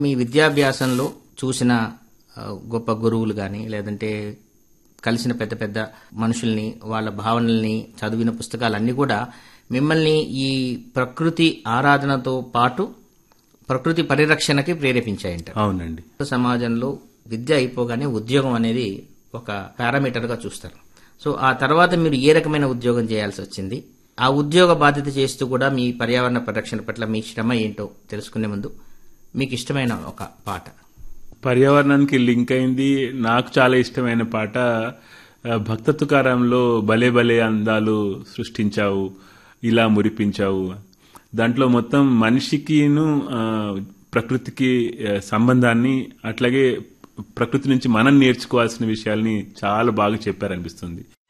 మీ విద్యాభ్యాసంలో చూసిన ఆ, గొప్ప గురువులు కానీ లేదంటే కలిసిన పెద్ద పెద్ద మనుషుల్ని వాళ్ళ భావనల్ని చదివిన పుస్తకాలన్నీ కూడా మిమ్మల్ని ఈ ప్రకృతి ఆరాధనతో పాటు ప్రకృతి పరిరక్షణకి ప్రేరేపించాయంట అవునండి సమాజంలో విద్య అయిపోగానే ఉద్యోగం అనేది ఒక పారామీటర్గా చూస్తారు సో ఆ తర్వాత మీరు ఏ రకమైన ఉద్యోగం చేయాల్సి వచ్చింది ఆ ఉద్యోగ బాధ్యత చేస్తూ కూడా మీ పర్యావరణ పరిరక్షణ పట్ల మీ శ్రమ ఏంటో తెలుసుకునే ముందు మీకు ఇష్టమైన ఒక పాట పర్యావరణానికి లింక్ అయింది నాకు చాలా ఇష్టమైన పాట ఆ, భక్త తుకారంలో భలే భలే అందాలు సృష్టించావు ఇలా మురిపించావు దాంట్లో మొత్తం మనిషికిను ఆ, ప్రకృతికి ఆ, సంబంధాన్ని అట్లాగే ప్రకృతి నుంచి మనం నేర్చుకోవాల్సిన విషయాల్ని చాలా బాగా చెప్పారనిపిస్తుంది